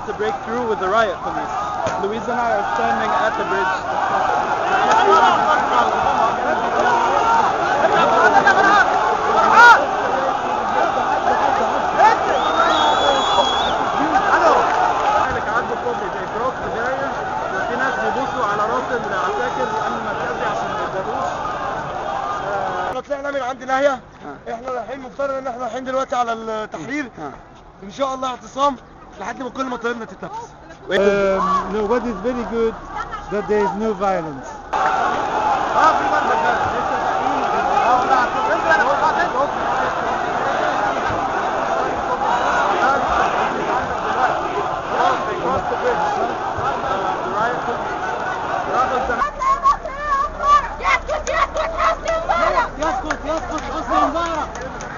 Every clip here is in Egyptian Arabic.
to break through with the riot police. Louise and I are standing at the bridge. لك عدوا الكوبري they broke the barrier في ناس بيبصوا على راس العساكر الامن المركزي عشان ما يقدروش احنا طلعنا من عند ناهية احنا رايحين مفترض ان احنا رايحين دلوقتي على التحرير ان شاء الله اعتصام لحد ما كل مطالبنا تتنفذ Um, no, what is very good that there is no violence. اه في مدرسة لسه تأمين اه لا انزل انا بقاطع يسكت يسكت حسني مبارك يسقط يسقط حسني مبارك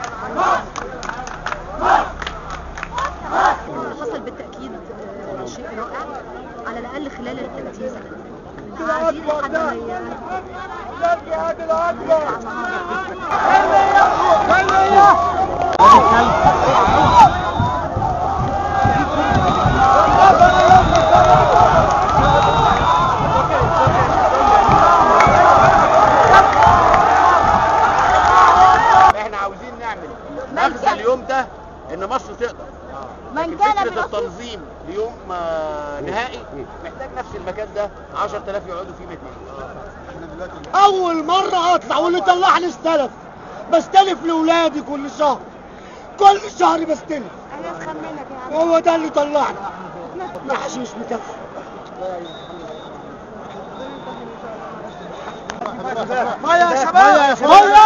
اللي حصل بالتأكيد آه، شيء رائع على الأقل خلال ال 30 سنة قاعدين لحد ما ي- احنا عاوزين نعمل نغزى اليوم ده ان مصر تقدر من لكن كان فكرة بالعصر التنظيم ليوم آه، نهائي محتاج نفس المكان ده 10000 يقعدوا فيه الاثنين اول مرة اطلع واللي طلعني استلف بستلف لاولادي كل شهر كل شهر بستلف انا اسخن منك يا عم هو ده اللي طلعني لا حشيش مكفي ما يا شباب